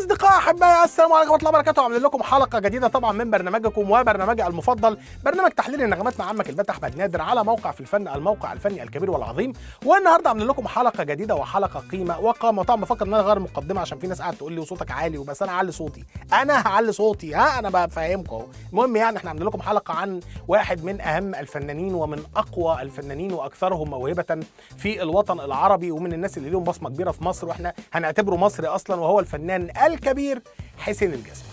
اصدقاء احبائي السلام عليكم ورحمه الله وبركاته عاملين لكم حلقه جديده طبعا من برنامجكم وبرنامجي المفضل برنامج تحليل النغمات مع عمك البت احمد نادر على موقع في الفن الموقع الفني الكبير والعظيم والنهارده عاملين لكم حلقه جديده وحلقه قيمه وقامه طبعا بفكر ان انا اغير المقدمه عشان في ناس قاعده تقول لي وصوتك عالي وبس انا هعلي صوتي انا هعلي صوتي ها انا بفهمكم اهو المهم يعني احنا عاملين لكم حلقه عن واحد من اهم الفنانين ومن اقوى الفنانين واكثرهم موهبه في الوطن العربي ومن الناس اللي لهم بصمه كبيره في مصر واحنا هنعتبره مصري اصلا وهو الفنان الكبير حسين الجسمي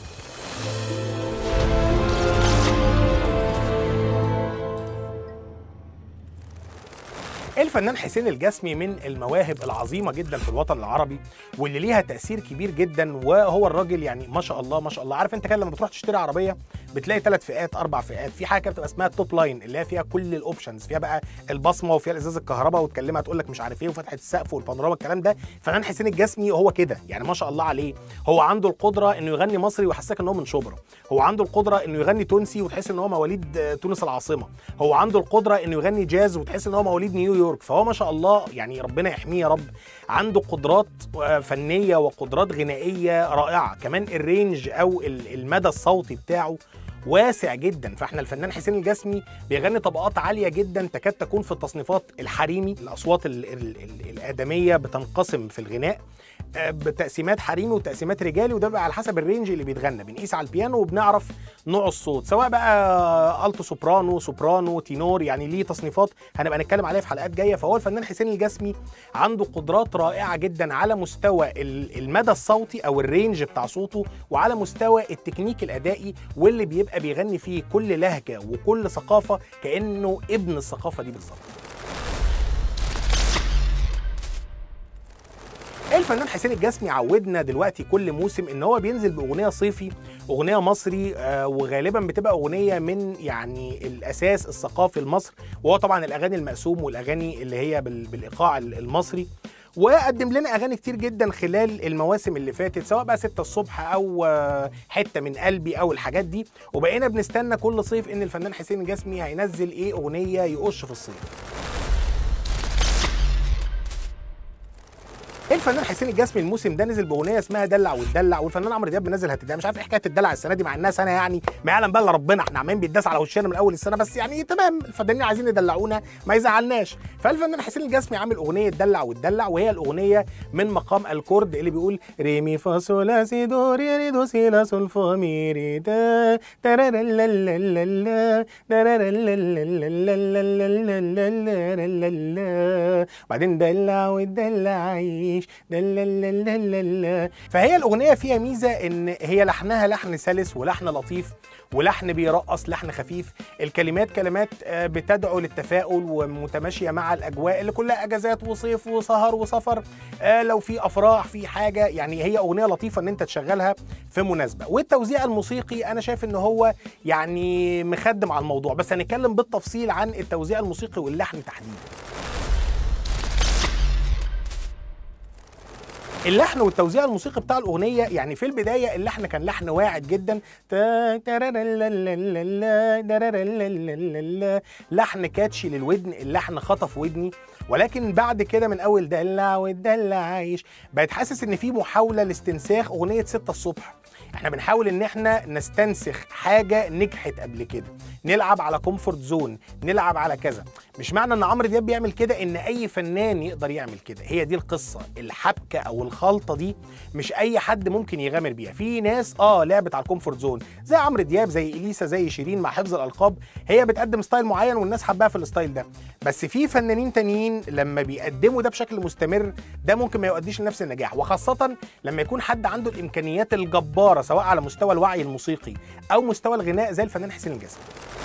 الفنان حسين الجسمي من المواهب العظيمه جدا في الوطن العربي واللي ليها تاثير كبير جدا وهو الراجل يعني ما شاء الله ما شاء الله عارف انت كده لما بتروح تشتري عربيه بتلاقي ثلاث فئات اربع فئات في حاجه بتبقى اسمها التوب لاين اللي هي فيها كل الاوبشنز فيها بقى البصمه وفيها الازاز الكهرباء وتكلمها تقول لك مش عارف ايه وفتحه السقف والبانوراما الكلام ده فنان حسين الجسمي هو كده يعني ما شاء الله عليه هو عنده القدره انه يغني مصري ويحسسك ان هو من شبرا هو عنده القدره انه يغني تونسي وتحس ان هو مواليد تونس العاصمه هو عنده القدره انه يغني جاز وتحس ان هو مواليد نيويورك فهو ما شاء الله يعني ربنا يحميه يا رب عنده قدرات فنيه وقدرات غنائيه رائعه كمان الرينج او المدى الصوتي بتاعه واسع جدا فاحنا الفنان حسين الجسمي بيغني طبقات عاليه جدا تكاد تكون في التصنيفات الحريمي الاصوات ال ال ال الادميه بتنقسم في الغناء بتقسيمات حريمي وتقسيمات رجالي وده بقى على حسب الرينج اللي بيتغنى بنقيس على البيانو وبنعرف نوع الصوت سواء بقى التو سوبرانو سوبرانو تينور يعني ليه تصنيفات هنبقى نتكلم عليها في حلقات جايه فهو الفنان حسين الجسمي عنده قدرات رائعه جدا على مستوى المدى الصوتي او الرينج بتاع صوته وعلى مستوى التكنيك الادائي واللي بيبقى بيغني فيه كل لهجه وكل ثقافه كانه ابن الثقافه دي بالظبط الفنان حسين الجسمي عودنا دلوقتي كل موسم ان هو بينزل باغنيه صيفي اغنيه مصري آه وغالبا بتبقى اغنيه من يعني الاساس الثقافي لمصر وهو طبعا الاغاني المقسوم والاغاني اللي هي بالايقاع المصري وقدم لنا اغاني كتير جدا خلال المواسم اللي فاتت سواء بقى ستة الصبح او حته من قلبي او الحاجات دي وبقينا بنستنى كل صيف ان الفنان حسين الجسمي هينزل ايه اغنيه يقش في الصيف الفنان حسين الجسمي الموسم ده نزل باغنيه اسمها دلع واتدلع والفنان عمرو دياب منزل هتدلع مش عارف ايه حكايه الدلع السنه دي مع الناس انا يعني ما يعلم بقى الا ربنا احنا عمالين بيتداس على وشنا من اول السنه بس يعني تمام الفنانين عايزين يدلعونا ما يزعلناش فالفنان حسين الجسمي عامل اغنيه دلع واتدلع وهي الاغنيه من مقام الكورد اللي بيقول ريمي فا سولا سي دو ري ري دو سي لا سول فا مي ري دا بعدين دلع واتدلع عيش فهي الاغنيه فيها ميزه ان هي لحنها لحن سلس ولحن لطيف ولحن بيرقص لحن خفيف الكلمات كلمات بتدعو للتفاؤل ومتماشيه مع الاجواء اللي كلها اجازات وصيف وسهر وسفر لو في افراح في حاجه يعني هي اغنيه لطيفه ان انت تشغلها في مناسبه والتوزيع الموسيقي انا شايف ان هو يعني مخدم على الموضوع بس هنتكلم بالتفصيل عن التوزيع الموسيقي واللحن تحديدا اللحن والتوزيع الموسيقي بتاع الاغنيه يعني في البدايه اللحن كان لحن واعد جدا لحن كاتشي للودن اللحن خطف ودني ولكن بعد كده من اول دلع والدلع عايش بقيت حاسس ان في محاوله لاستنساخ اغنيه 6 الصبح احنا بنحاول ان احنا نستنسخ حاجه نجحت قبل كده نلعب على كومفورت زون نلعب على كذا مش معنى ان عمرو دياب بيعمل كده ان اي فنان يقدر يعمل كده هي دي القصه الحبكه او الخلطه دي مش اي حد ممكن يغامر بيها في ناس اه لعبت على الكومفورت زون زي عمرو دياب زي اليسا زي شيرين مع حفظ الالقاب هي بتقدم ستايل معين والناس حباها في الستايل ده بس في فنانين تانيين لما بيقدموا ده بشكل مستمر ده ممكن ما يؤديش لنفس النجاح وخاصه لما يكون حد عنده الامكانيات الجباره سواء على مستوى الوعي الموسيقي او مستوى الغناء زي الفنان حسين الجسمي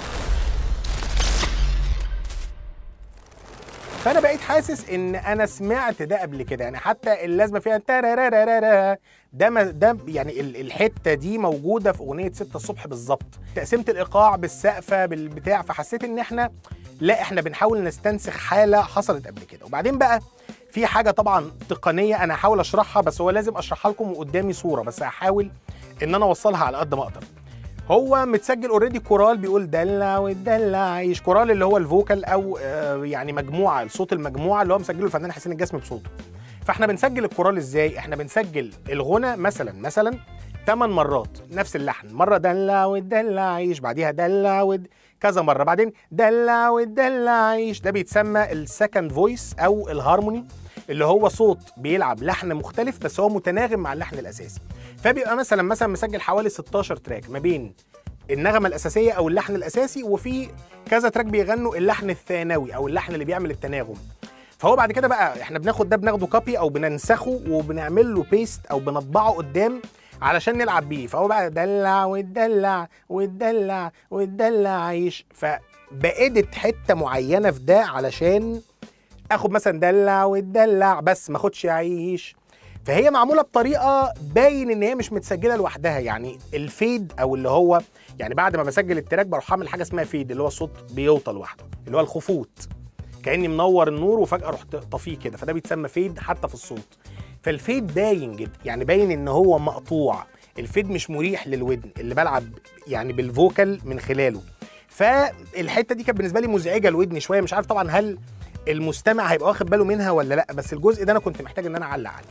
فانا بقيت حاسس ان انا سمعت ده قبل كده يعني حتى اللازمه فيها تارارارارا ده ما ده يعني الحته دي موجوده في اغنيه 6 الصبح بالظبط تقسيمه الايقاع بالسقفه بالبتاع فحسيت ان احنا لا احنا بنحاول نستنسخ حاله حصلت قبل كده وبعدين بقى في حاجه طبعا تقنيه انا هحاول اشرحها بس هو لازم اشرحها لكم وقدامي صوره بس هحاول ان انا اوصلها على قد ما اقدر هو متسجل اوريدي كورال بيقول دلع والدلع عيش كورال اللي هو الفوكال او آه يعني مجموعه الصوت المجموعه اللي هو مسجله الفنان حسين الجسمي بصوته فاحنا بنسجل الكورال ازاي احنا بنسجل الغنى مثلا مثلا 8 مرات نفس اللحن مره دلع ودلع عيش بعديها دلع ود كذا مره بعدين دلع ودلع عيش ده بيتسمى السكند فويس او الهارموني اللي هو صوت بيلعب لحن مختلف بس هو متناغم مع اللحن الاساسي فبيبقى مثلا مثلا مسجل حوالي 16 تراك ما بين النغمه الاساسيه او اللحن الاساسي وفي كذا تراك بيغنوا اللحن الثانوي او اللحن اللي بيعمل التناغم فهو بعد كده بقى احنا بناخد ده بناخده كوبي او بننسخه وبنعمل له بيست او بنطبعه قدام علشان نلعب بيه فهو بقى دلع وتدلع وتدلع وتدلع عيش فبأدت حته معينه في ده علشان اخد مثلا دلع وتدلع بس ما اخدش عيش فهي معموله بطريقه باين ان هي مش متسجله لوحدها يعني الفيد او اللي هو يعني بعد ما بسجل التراك بروح اعمل حاجه اسمها فيد اللي هو الصوت بيوطى لوحده اللي هو الخفوت كاني منور النور وفجاه رحت طفيه كده فده بيتسمى فيد حتى في الصوت فالفيد باين جدا يعني باين ان هو مقطوع الفيد مش مريح للودن اللي بلعب يعني بالفوكال من خلاله فالحته دي كانت بالنسبه لي مزعجه لودني شويه مش عارف طبعا هل المستمع هيبقى واخد باله منها ولا لا بس الجزء ده انا كنت محتاج ان انا اعلق عليه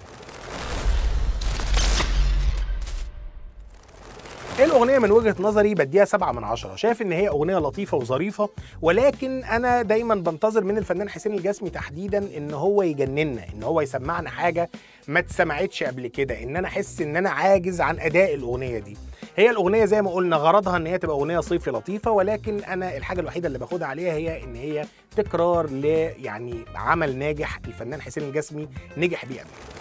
الاغنيه من وجهه نظري بديها سبعة من عشرة شايف ان هي اغنيه لطيفه وظريفه ولكن انا دايما بنتظر من الفنان حسين الجسمي تحديدا ان هو يجننا ان هو يسمعنا حاجه ما اتسمعتش قبل كده ان انا احس ان انا عاجز عن اداء الاغنيه دي هي الاغنيه زي ما قلنا غرضها ان هي تبقى اغنيه صيفي لطيفه ولكن انا الحاجه الوحيده اللي باخدها عليها هي ان هي تكرار ل يعني عمل ناجح الفنان حسين الجسمي نجح بيه قبل كده.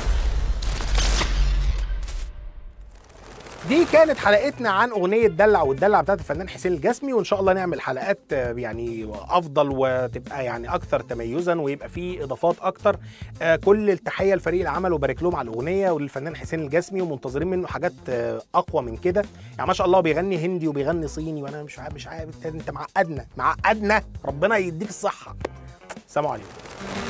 دي كانت حلقتنا عن اغنيه دلع والدلع بتاعت الفنان حسين الجسمي وان شاء الله نعمل حلقات آه، يعني افضل وتبقى يعني اكثر تميزا ويبقى فيه اضافات اكتر آه، كل التحيه لفريق العمل وبارك لهم على الاغنيه وللفنان حسين الجسمي ومنتظرين منه حاجات آه، اقوى من كده يعني ما شاء الله بيغني هندي وبيغني صيني وانا مش عارف مش عارف انت- انت معقدنا معقدنا ربنا يديك الصحه سلام عليكم